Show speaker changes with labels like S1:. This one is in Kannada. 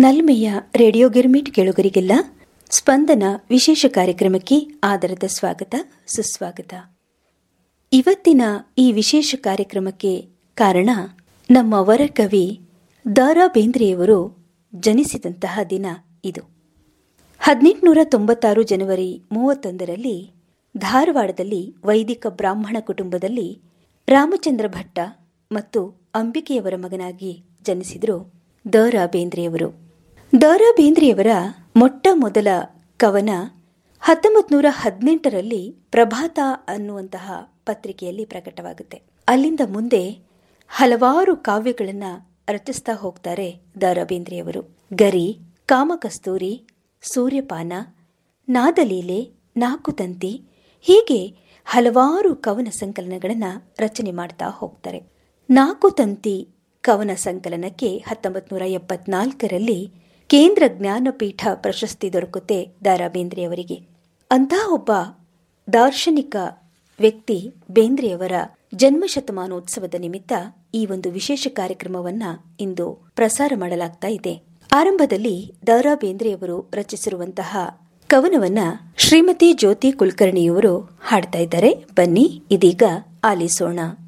S1: ನಲ್ಮೆಯ ರೇಡಿಯೋ ಗಿರ್ಮಿಟ್ ಕೇಳುಗರಿಗೆಲ್ಲ ಸ್ಪಂದನ ವಿಶೇಷ ಕಾರ್ಯಕ್ರಮಕ್ಕೆ ಆದರದ ಸ್ವಾಗತ ಸುಸ್ವಾಗತ ಇವತ್ತಿನ ಈ ವಿಶೇಷ ಕಾರ್ಯಕ್ರಮಕ್ಕೆ ಕಾರಣ ನಮ್ಮ ವರಕವಿ ದಾರಾ ಬೇಂದ್ರೆಯವರು ಜನಿಸಿದಂತಹ ದಿನ ಇದು ಹದಿನೆಂಟುನೂರ ತೊಂಬತ್ತಾರು ಜನವರಿ ಮೂವತ್ತೊಂದರಲ್ಲಿ ಧಾರವಾಡದಲ್ಲಿ ವೈದಿಕ ಬ್ರಾಹ್ಮಣ ಕುಟುಂಬದಲ್ಲಿ ರಾಮಚಂದ್ರ ಭಟ್ಟ ಮತ್ತು ಅಂಬಿಕೆಯವರ ಮಗನಾಗಿ ಜನಿಸಿದರು ದ ರಾ ಬೇಂದ್ರೆಯವರು ದ ರಾ ಬೇಂದ್ರೆಯವರ ಮೊಟ್ಟ ಮೊದಲ ಕವನ ಹತ್ತೊಂಬತ್ತು ನೂರ ಹದಿನೆಂಟರಲ್ಲಿ ಪ್ರಭಾತ ಅನ್ನುವಂತಹ ಪತ್ರಿಕೆಯಲ್ಲಿ ಪ್ರಕಟವಾಗುತ್ತೆ ಅಲ್ಲಿಂದ ಮುಂದೆ ಹಲವಾರು ಕಾವ್ಯಗಳನ್ನು ರಚಿಸ್ತಾ ಹೋಗ್ತಾರೆ ದ ರಾ ಬೇಂದ್ರೆಯವರು ಗರಿ ಕಾಮಕಸ್ತೂರಿ ಸೂರ್ಯಪಾನ ನಾದಲೀಲೆ ನಾಕುತಂತಿ ಹೀಗೆ ಹಲವಾರು ಕವನ ಸಂಕಲನಗಳನ್ನು ರಚನೆ ಮಾಡ್ತಾ ಹೋಗ್ತಾರೆ ನಾಕುತಂತಿ ಕವನ ಸಂಕಲನಕ್ಕೆ ಹತ್ತೊಂಬತ್ತು ನೂರ ಎಪ್ಪತ್ನಾಲ್ಕರಲ್ಲಿ ಕೇಂದ್ರ ಜ್ಞಾನಪೀಠ ಪ್ರಶಸ್ತಿ ದೊರಕುತ್ತೆ ದಾರಾ ಬೇಂದ್ರೆಯವರಿಗೆ ಅಂತಹ ಒಬ್ಬ ದಾರ್ಶನಿಕ ವ್ಯಕ್ತಿ ಬೇಂದ್ರೆಯವರ ಜನ್ಮ ಶತಮಾನೋತ್ಸವದ ನಿಮಿತ್ತ ಈ ಒಂದು ವಿಶೇಷ ಕಾರ್ಯಕ್ರಮವನ್ನ ಇಂದು ಪ್ರಸಾರ ಮಾಡಲಾಗ್ತಾ ಇದೆ ಆರಂಭದಲ್ಲಿ ದಾರಾ ಬೇಂದ್ರೆಯವರು ರಚಿಸಿರುವಂತಹ ಕವನವನ್ನ ಶ್ರೀಮತಿ ಜ್ಯೋತಿ ಕುಲಕರ್ಣಿಯವರು ಹಾಡ್ತಾ ಇದ್ದಾರೆ ಬನ್ನಿ ಇದೀಗ ಆಲಿಸೋಣ